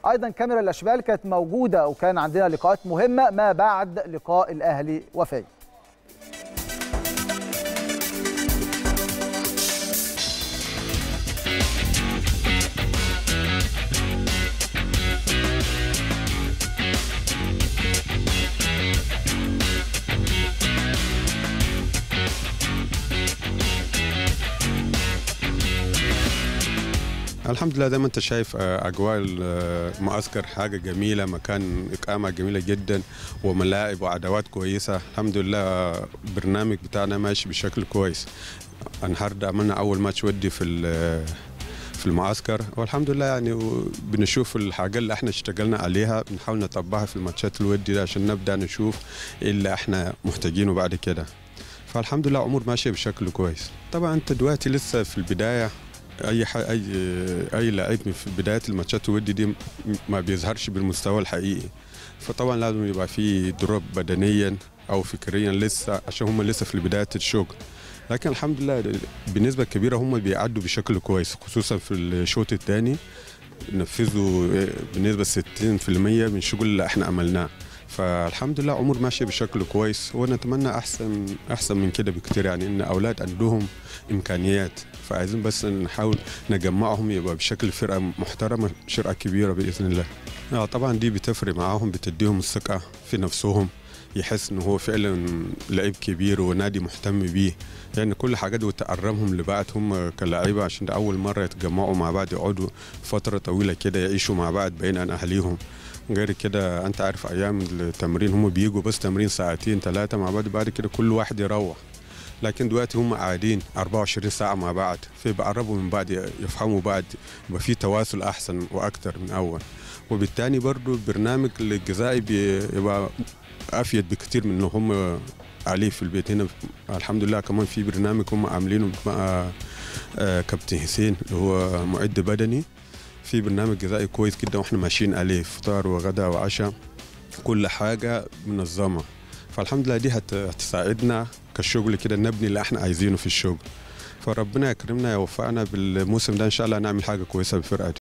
ايضا كاميرا الاشبال كانت موجوده وكان عندنا لقاءات مهمه ما بعد لقاء الاهلي وفاي الحمد لله زي ما انت شايف آه، اجواء المعسكر حاجه جميله مكان اقامه جميله جدا وملاعب وادوات كويسه الحمد لله البرنامج بتاعنا ماشي بشكل كويس النهارده عملنا اول ماتش ودي في ال- في المعسكر والحمد لله يعني و- بنشوف الحاجات اللي احنا اشتغلنا عليها بنحاول نطبقها في الماتشات الودي ده عشان نبدا نشوف ايه اللي احنا محتاجينه بعد كده فالحمد لله امور ماشيه بشكل كويس طبعا انت دلوقتي لسه في البدايه اي ح... اي اي لعيب في بدايه الماتشات الودي دي م- ما بيظهرش بالمستوى الحقيقي فطبعا لازم يبقى في دروب بدنيا او فكريا لسه عشان هم لسه في بدايه الشغل لكن الحمد لله بنسبه كبيره هم بيعدوا بشكل كويس خصوصا في الشوط الثاني نفذوا بنسبه 60% من الشغل اللي احنا عملناه فالحمد لله امور ماشيه بشكل كويس ونتمنى احسن احسن من كده بكتير يعني ان اولاد عندهم امكانيات فعايزين بس نحاول نجمعهم يبقى بشكل فرقه محترمه فرقه كبيره باذن الله اه طبعا دي بتفرق معاهم بتديهم الثقه في نفسهم يحس ان هو فعلا لعيب كبير ونادي مهتم بيه يعني كل حاجات وتقربهم لبعض هم كلاعيبه عشان ده اول مره يتجمعوا مع بعض يقعدوا فتره طويله كده يعيشوا مع بعض بعيد عن اهاليهم غير كده انت عارف ايام التمرين هم بيجوا بس تمرين ساعتين ثلاثه مع بعض بعد كده كل واحد يروح لكن دلوقتي هم قاعدين 24 ساعه مع بعض فبيقربوا من بعض يفهموا بعض يبقى في تواصل احسن واكتر من اول وبالتالي برضو البرنامج الجزائي بيبقى افيد بكتير من اللي هم عليه في البيت هنا الحمد لله كمان في برنامج هم عاملينه مع آه، كابتن حسين اللي هو معد بدني في برنامج غذائي كويس جدا واحنا ماشيين عليه فطار وغداء وعشاء كل حاجه منظمه فالحمد لله دي هت- هتساعدنا كشغل كده نبني اللي احنا عايزينه في الشغل فربنا يكرمنا يوفقنا بالموسم ده ان شاء الله نعمل حاجه كويسه بالفرقه دي